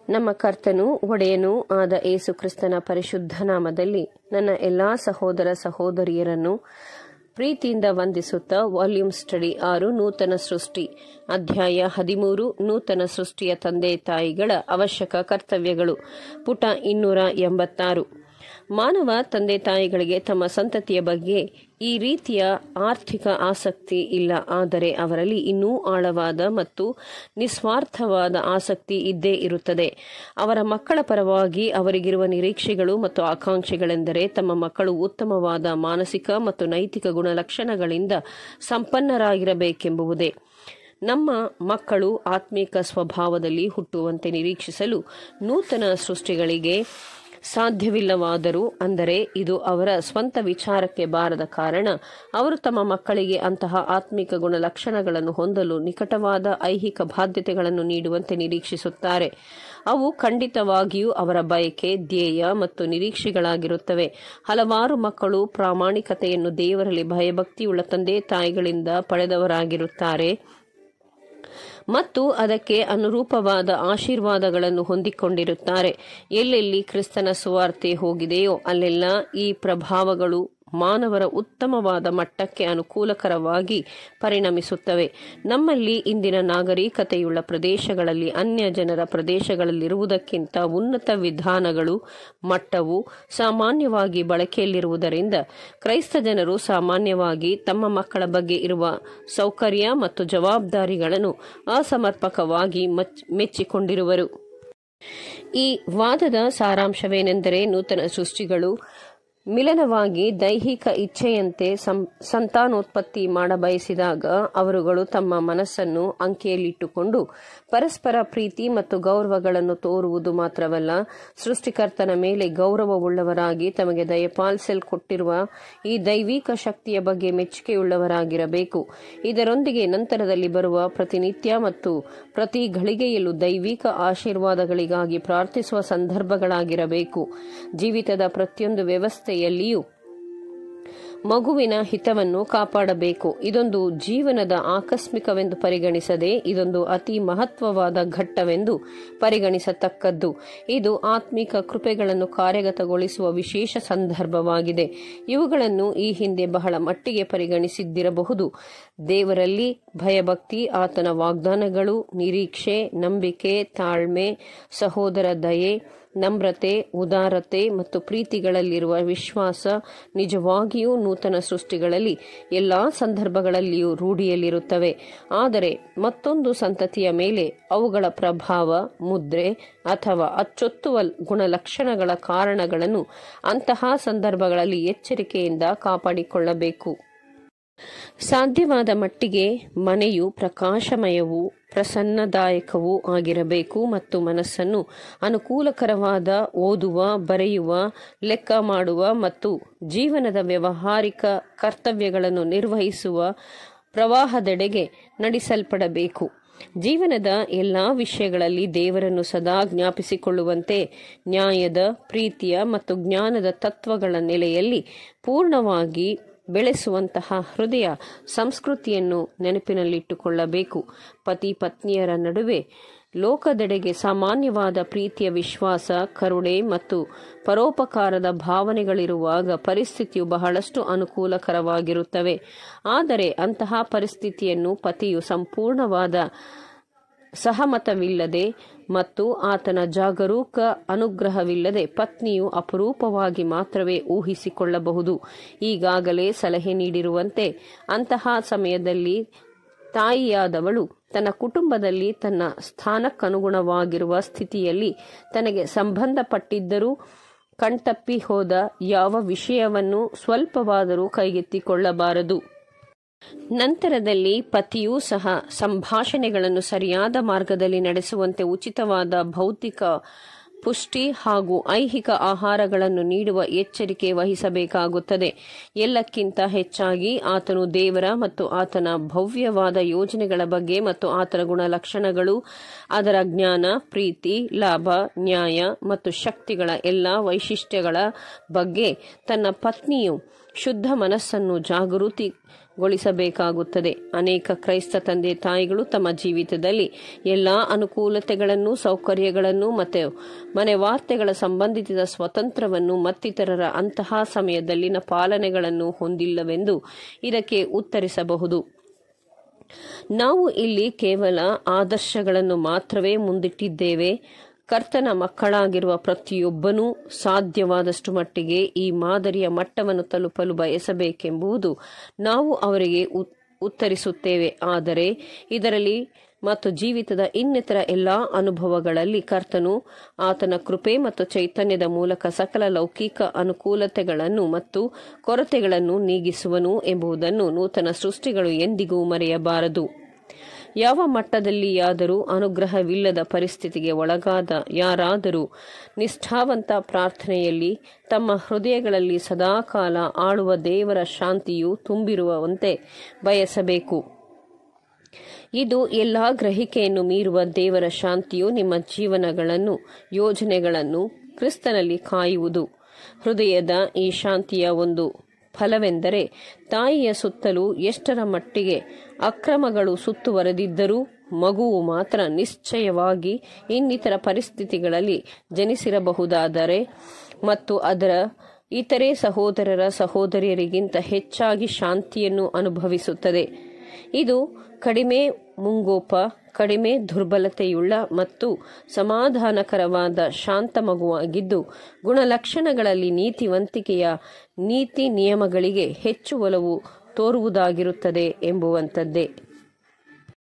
ನಮ್ಮ ಕರ್ತನೂ ಒಡೆಯನೂ ಆದ ಏಸು ಕ್ರಿಸ್ತನ ಪರಿಶುದ್ಧ ನಾಮದಲ್ಲಿ ನನ್ನ ಎಲ್ಲಾ ಸಹೋದರ ಸಹೋದರಿಯರನ್ನು ಪ್ರೀತಿಯಿಂದ ವಂದಿಸುತ್ತಾ ವಾಲ್ಯೂಮ್ ಸ್ಟಡಿ ಆರು ನೂತನ ಸೃಷ್ಟಿ ಅಧ್ಯಾಯ ಹದಿಮೂರು ನೂತನ ಸೃಷ್ಟಿಯ ತಂದೆ ತಾಯಿಗಳ ಅವಶ್ಯಕ ಕರ್ತವ್ಯಗಳು ಪುಟ ಇನ್ನೂರ ಎಂಬತ್ತಾರು ಮಾನವ ತಂದೆ ತಾಯಿಗಳಿಗೆ ತಮ್ಮ ಸಂತತಿಯ ಬಗ್ಗೆ ಈ ರೀತಿಯ ಆರ್ಥಿಕ ಆಸಕ್ತಿ ಇಲ್ಲ ಆದರೆ ಅವರಲ್ಲಿ ಇನ್ನೂ ಆಳವಾದ ಮತ್ತು ನಿಸ್ವಾರ್ಥವಾದ ಆಸಕ್ತಿ ಇದ್ದೇ ಇರುತ್ತದೆ ಅವರ ಮಕ್ಕಳ ಪರವಾಗಿ ಅವರಿಗಿರುವ ನಿರೀಕ್ಷೆಗಳು ಮತ್ತು ಆಕಾಂಕ್ಷೆಗಳೆಂದರೆ ತಮ್ಮ ಮಕ್ಕಳು ಉತ್ತಮವಾದ ಮಾನಸಿಕ ಮತ್ತು ನೈತಿಕ ಗುಣಲಕ್ಷಣಗಳಿಂದ ಸಂಪನ್ನರಾಗಿರಬೇಕೆಂಬುದೇ ನಮ್ಮ ಮಕ್ಕಳು ಆತ್ಮಿಕ ಸ್ವಭಾವದಲ್ಲಿ ಹುಟ್ಟುವಂತೆ ನಿರೀಕ್ಷಿಸಲು ನೂತನ ಸೃಷ್ಟಿಗಳಿಗೆ ಸಾಧ್ಯವಿಲ್ಲವಾದರೂ ಅಂದರೆ ಇದು ಅವರ ಸ್ವಂತ ವಿಚಾರಕ್ಕೆ ಬಾರದ ಕಾರಣ ಅವರು ತಮ್ಮ ಮಕ್ಕಳಿಗೆ ಅಂತಹ ಆತ್ಮಿಕ ಗುಣಲಕ್ಷಣಗಳನ್ನು ಹೊಂದಲು ನಿಕಟವಾದ ಐಹಿಕ ಬಾಧ್ಯತೆಗಳನ್ನು ನೀಡುವಂತೆ ನಿರೀಕ್ಷಿಸುತ್ತಾರೆ ಅವು ಖಂಡಿತವಾಗಿಯೂ ಅವರ ಬಯಕೆ ಧ್ಯೇಯ ಮತ್ತು ನಿರೀಕ್ಷೆಗಳಾಗಿರುತ್ತವೆ ಹಲವಾರು ಮಕ್ಕಳು ಪ್ರಾಮಾಣಿಕತೆಯನ್ನು ದೇವರಲ್ಲಿ ಭಯಭಕ್ತಿಯುಳ್ಳ ತಂದೆ ತಾಯಿಗಳಿಂದ ಪಡೆದವರಾಗಿರುತ್ತಾರೆ ಮತ್ತು ಅದಕ್ಕೆ ಅನುರೂಪವಾದ ಆಶೀರ್ವಾದಗಳನ್ನು ಹೊಂದಿಕೊಂಡಿರುತ್ತಾರೆ ಎಲ್ಲೆಲ್ಲಿ ಕ್ರಿಸ್ತನ ಸುವಾರ್ತೆ ಹೋಗಿದೆಯೋ ಅಲ್ಲೆಲ್ಲ ಈ ಪ್ರಭಾವಗಳು ಮಾನವರ ಉತ್ತಮವಾದ ಮಟ್ಟಕ್ಕೆ ಅನುಕೂಲಕರವಾಗಿ ಪರಿಣಮಿಸುತ್ತವೆ ನಮ್ಮಲ್ಲಿ ಇಂದಿನ ನಾಗರಿಕತೆಯುಳ್ಳ ಪ್ರದೇಶಗಳಲ್ಲಿ ಅನ್ಯ ಜನರ ಪ್ರದೇಶಗಳಲ್ಲಿರುವುದಕ್ಕಿಂತ ಉನ್ನತ ವಿಧಾನಗಳು ಮಟ್ಟವು ಸಾಮಾನ್ಯವಾಗಿ ಬಳಕೆಯಲ್ಲಿರುವುದರಿಂದ ಕ್ರೈಸ್ತ ಜನರು ಸಾಮಾನ್ಯವಾಗಿ ತಮ್ಮ ಮಕ್ಕಳ ಬಗ್ಗೆ ಇರುವ ಸೌಕರ್ಯ ಮತ್ತು ಜವಾಬ್ದಾರಿಗಳನ್ನು ಅಸಮರ್ಪಕವಾಗಿ ಮೆಚ್ಚಿಕೊಂಡಿರುವರು ಈ ವಾದದ ಸಾರಾಂಶವೇನೆಂದರೆ ನೂತನ ಸೃಷ್ಟಿಗಳು ಮಿಲನವಾಗಿ ದೈಹಿಕ ಇಚ್ಛೆಯಂತೆ ಸಂತಾನೋತ್ಪತ್ತಿ ಮಾಡಬಯಸಿದಾಗ ಅವರುಗಳು ತಮ್ಮ ಮನಸ್ಸನ್ನು ಅಂಕೆಯಲ್ಲಿಟ್ಟುಕೊಂಡು ಪರಸ್ಪರ ಪ್ರೀತಿ ಮತ್ತು ಗೌರವಗಳನ್ನು ತೋರುವುದು ಮಾತ್ರವಲ್ಲ ಸೃಷ್ಟಿಕರ್ತನ ಮೇಲೆ ಗೌರವವುಳ್ಳವರಾಗಿ ತಮಗೆ ದಯಪಾಲಿಸಲ್ಕೊಟ್ಟಿರುವ ಈ ದೈವಿಕ ಶಕ್ತಿಯ ಬಗ್ಗೆ ಮೆಚ್ಚುಗೆಯುಳ್ಳವರಾಗಿರಬೇಕು ಇದರೊಂದಿಗೆ ನಂತರದಲ್ಲಿ ಬರುವ ಪ್ರತಿನಿತ್ಯ ಮತ್ತು ಪ್ರತಿ ಘಳಿಗೆಯಲ್ಲೂ ದೈವಿಕ ಆಶೀರ್ವಾದಗಳಿಗಾಗಿ ಪ್ರಾರ್ಥಿಸುವ ಸಂದರ್ಭಗಳಾಗಿರಬೇಕು ಜೀವಿತದ ಪ್ರತಿಯೊಂದು ವ್ಯವಸ್ಥೆಯಲ್ಲಿಯೂ ಮಗುವಿನ ಹಿತವನ್ನು ಕಾಪಾಡಬೇಕು ಇದೊಂದು ಜೀವನದ ಆಕಸ್ಮಿಕವೆಂದು ಪರಿಗಣಿಸದೆ ಇದೊಂದು ಅತಿ ಮಹತ್ವವಾದ ಘಟ್ಟವೆಂದು ಪರಿಗಣಿಸತಕ್ಕದ್ದು ಇದು ಆತ್ಮಿಕ ಕೃಪೆಗಳನ್ನು ಕಾರ್ಯಗತಗೊಳಿಸುವ ವಿಶೇಷ ಸಂದರ್ಭವಾಗಿದೆ ಇವುಗಳನ್ನು ಈ ಹಿಂದೆ ಬಹಳ ಮಟ್ಟಿಗೆ ಪರಿಗಣಿಸಿದ್ದಿರಬಹುದು ದೇವರಲ್ಲಿ ಭಯಭಕ್ತಿ ಆತನ ವಾಗ್ದಾನಗಳು ನಿರೀಕ್ಷೆ ನಂಬಿಕೆ ತಾಳ್ಮೆ ಸಹೋದರ ದಯೆ ನಮ್ರತೆ ಉದಾರತೆ ಮತ್ತು ಪ್ರೀತಿಗಳಲ್ಲಿರುವ ವಿಶ್ವಾಸ ನಿಜವಾಗಿಯೂ ನೂತನ ಸೃಷ್ಟಿಗಳಲ್ಲಿ ಎಲ್ಲಾ ಸಂದರ್ಭಗಳಲ್ಲಿಯೂ ರೂಢಿಯಲ್ಲಿರುತ್ತವೆ ಆದರೆ ಮತ್ತೊಂದು ಸಂತತಿಯ ಮೇಲೆ ಅವುಗಳ ಪ್ರಭಾವ ಮುದ್ರೆ ಅಥವಾ ಅಚ್ಚೊತ್ತುವ ಗುಣಲಕ್ಷಣಗಳ ಕಾರಣಗಳನ್ನು ಅಂತಹ ಸಂದರ್ಭಗಳಲ್ಲಿ ಎಚ್ಚರಿಕೆಯಿಂದ ಕಾಪಾಡಿಕೊಳ್ಳಬೇಕು ಸಾಧ್ಯವಾದ ಮಟ್ಟಿಗೆ ಮನೆಯು ಪ್ರಕಾಶಮಯವೂ ಪ್ರಸನ್ನದಾಯಕವೂ ಆಗಿರಬೇಕು ಮತ್ತು ಮನಸ್ಸನ್ನು ಅನುಕೂಲಕರವಾದ ಓದುವ ಬರೆಯುವ ಲೆಕ್ಕ ಮಾಡುವ ಮತ್ತು ಜೀವನದ ವ್ಯಾವಹಾರಿಕ ಕರ್ತವ್ಯಗಳನ್ನು ನಿರ್ವಹಿಸುವ ಪ್ರವಾಹದೆಡೆಗೆ ನಡೆಸಲ್ಪಡಬೇಕು ಜೀವನದ ಎಲ್ಲಾ ವಿಷಯಗಳಲ್ಲಿ ದೇವರನ್ನು ಸದಾ ಜ್ಞಾಪಿಸಿಕೊಳ್ಳುವಂತೆ ನ್ಯಾಯದ ಪ್ರೀತಿಯ ಮತ್ತು ಜ್ಞಾನದ ತತ್ವಗಳ ನೆಲೆಯಲ್ಲಿ ಪೂರ್ಣವಾಗಿ ಬೆಳೆಸುವಂತಹ ಹೃದಯ ಸಂಸ್ಕೃತಿಯನ್ನು ನೆನಪಿನಲ್ಲಿಟ್ಟುಕೊಳ್ಳಬೇಕು ಪತಿ ಪತ್ನಿಯರ ನಡುವೆ ಲೋಕದೆಡೆಗೆ ಸಾಮಾನ್ಯವಾದ ಪ್ರೀತಿಯ ವಿಶ್ವಾಸ ಕರುಣೆ ಮತ್ತು ಪರೋಪಕಾರದ ಭಾವನೆಗಳಿರುವಾಗ ಪರಿಸ್ಥಿತಿಯು ಬಹಳಷ್ಟು ಅನುಕೂಲಕರವಾಗಿರುತ್ತವೆ ಆದರೆ ಅಂತಹ ಪರಿಸ್ಥಿತಿಯನ್ನು ಪತಿಯು ಸಂಪೂರ್ಣವಾದ ಸಹಮತವಿಲ್ಲದೆ ಮತ್ತು ಆತನ ಜಾಗರೂಕ ಅನುಗ್ರಹವಿಲ್ಲದೆ ಪತ್ನಿಯು ಅಪರೂಪವಾಗಿ ಮಾತ್ರವೇ ಊಹಿಸಿಕೊಳ್ಳಬಹುದು ಈಗಾಗಲೇ ಸಲಹೆ ನೀಡಿರುವಂತೆ ಅಂತಹ ಸಮಯದಲ್ಲಿ ತಾಯಿಯಾದವಳು ತನ್ನ ಕುಟುಂಬದಲ್ಲಿ ತನ್ನ ಸ್ಥಾನಕ್ಕನುಗುಣವಾಗಿರುವ ಸ್ಥಿತಿಯಲ್ಲಿ ತನಗೆ ಸಂಬಂಧಪಟ್ಟಿದ್ದರೂ ಕಣ್ತಪ್ಪಿ ಹೋದ ಯಾವ ವಿಷಯವನ್ನು ಸ್ವಲ್ಪವಾದರೂ ಕೈಗೆತ್ತಿಕೊಳ್ಳಬಾರದು ನಂತರದಲ್ಲಿ ಪತಿಯೂ ಸಹ ಸಂಭಾಷಣೆಗಳನ್ನು ಸರಿಯಾದ ಮಾರ್ಗದಲ್ಲಿ ನಡೆಸುವಂತೆ ಉಚಿತವಾದ ಭೌತಿಕ ಪುಷ್ಟಿ ಹಾಗೂ ಐಹಿಕ ಆಹಾರಗಳನ್ನು ನೀಡುವ ಎಚ್ಚರಿಕೆ ವಹಿಸಬೇಕಾಗುತ್ತದೆ ಎಲ್ಲಕ್ಕಿಂತ ಹೆಚ್ಚಾಗಿ ಆತನು ದೇವರ ಮತ್ತು ಆತನ ಭವ್ಯವಾದ ಯೋಜನೆಗಳ ಬಗ್ಗೆ ಮತ್ತು ಆತನ ಗುಣಲಕ್ಷಣಗಳು ಅದರ ಜ್ಞಾನ ಪ್ರೀತಿ ಲಾಭ ನ್ಯಾಯ ಮತ್ತು ಶಕ್ತಿಗಳ ಎಲ್ಲ ವೈಶಿಷ್ಟ್ಯಗಳ ಬಗ್ಗೆ ತನ್ನ ಪತ್ನಿಯು ಶುದ್ಧ ಮನಸ್ಸನ್ನು ಜಾಗೃತಿ ಗೊಳಿಸಬೇಕಾಗುತ್ತದೆ ಅನೇಕ ಕ್ರೈಸ್ತ ತಂದೆ ತಾಯಿಗಳು ತಮ್ಮ ಜೀವಿತದಲ್ಲಿ ಎಲ್ಲಾ ಅನುಕೂಲತೆಗಳನ್ನು ಸೌಕರ್ಯಗಳನ್ನು ಮತ್ತು ಮನೆ ವಾರ್ತೆಗಳ ಸಂಬಂಧಿತ ಸ್ವತಂತ್ರವನ್ನು ಮತ್ತಿತರರ ಅಂತಹ ಸಮಯದಲ್ಲಿನ ಪಾಲನೆಗಳನ್ನು ಹೊಂದಿಲ್ಲವೆಂದು ಇದಕ್ಕೆ ಉತ್ತರಿಸಬಹುದು ನಾವು ಇಲ್ಲಿ ಕೇವಲ ಆದರ್ಶಗಳನ್ನು ಮಾತ್ರವೇ ಮುಂದಿಟ್ಟಿದ್ದೇವೆ ಕರ್ತನ ಮಕ್ಕಳಾಗಿರುವ ಪ್ರತಿಯೊಬ್ಬನೂ ಸಾಧ್ಯವಾದಷ್ಟು ಮಟ್ಟಿಗೆ ಈ ಮಾದರಿಯ ಮಟ್ಟವನ್ನು ತಲುಪಲು ಬಯಸಬೇಕೆಂಬುದು ನಾವು ಅವರಿಗೆ ಉತ್ತರಿಸುತ್ತೇವೆ ಆದರೆ ಇದರಲ್ಲಿ ಮತ್ತು ಜೀವಿತದ ಇನ್ನಿತರ ಎಲ್ಲಾ ಅನುಭವಗಳಲ್ಲಿ ಕರ್ತನು ಆತನ ಕೃಪೆ ಮತ್ತು ಚೈತನ್ಯದ ಮೂಲಕ ಸಕಲ ಲೌಕಿಕ ಅನುಕೂಲತೆಗಳನ್ನು ಮತ್ತು ಕೊರತೆಗಳನ್ನು ನೀಗಿಸುವನು ಎಂಬುದನ್ನು ನೂತನ ಸೃಷ್ಟಿಗಳು ಎಂದಿಗೂ ಮರೆಯಬಾರದು ಯಾವ ಮಟ್ಟದಲ್ಲಿಯಾದರೂ ಅನುಗ್ರಹವಿಲ್ಲದ ಪರಿಸ್ಥಿತಿಗೆ ಒಳಗಾದ ಯಾರಾದರೂ ನಿಷ್ಠಾವಂತ ಪ್ರಾರ್ಥನೆಯಲ್ಲಿ ತಮ್ಮ ಹೃದಯಗಳಲ್ಲಿ ಸದಾಕಾಲ ಆಳುವ ದೇವರ ಶಾಂತಿಯು ತುಂಬಿರುವಂತೆ ಬಯಸಬೇಕು ಇದು ಎಲ್ಲಾ ಗ್ರಹಿಕೆಯನ್ನು ಮೀರುವ ದೇವರ ಶಾಂತಿಯು ನಿಮ್ಮ ಜೀವನಗಳನ್ನು ಯೋಜನೆಗಳನ್ನು ಕ್ರಿಸ್ತನಲ್ಲಿ ಕಾಯುವುದು ಹೃದಯದ ಈ ಶಾಂತಿಯ ಒಂದು ಫಲವೆಂದರೆ ತಾಯಿಯ ಸುತ್ತಲೂ ಎಷ್ಟರ ಮಟ್ಟಿಗೆ ಅಕ್ರಮಗಳು ಸುತ್ತುವರೆದಿದ್ದರೂ ಮಗುವು ಮಾತ್ರ ನಿಶ್ಚಯವಾಗಿ ಇನ್ನಿತರ ಪರಿಸ್ಥಿತಿಗಳಲ್ಲಿ ಜನಿಸಿರಬಹುದಾದರೆ ಮತ್ತು ಅದರ ಇತರೆ ಸಹೋದರರ ಸಹೋದರಿಯರಿಗಿಂತ ಹೆಚ್ಚಾಗಿ ಶಾಂತಿಯನ್ನು ಅನುಭವಿಸುತ್ತದೆ ಇದು ಕಡಿಮೆ ಮುಂಗೋಪ ಕಡಿಮೆ ದುರ್ಬಲತೆಯುಳ್ಳ ಮತ್ತು ಸಮಾಧಾನಕರವಾದ ಶಾಂತ ಮಗುವಾಗಿದ್ದು ಗುಣಲಕ್ಷಣಗಳಲ್ಲಿ ನೀತಿವಂತಿಕೆಯ ನೀತಿ ನಿಯಮಗಳಿಗೆ ಹೆಚ್ಚು ಒಲವು ತೋರುವುದಾಗಿರುತ್ತದೆ ಎಂಬುವಂಥದ್ದೇ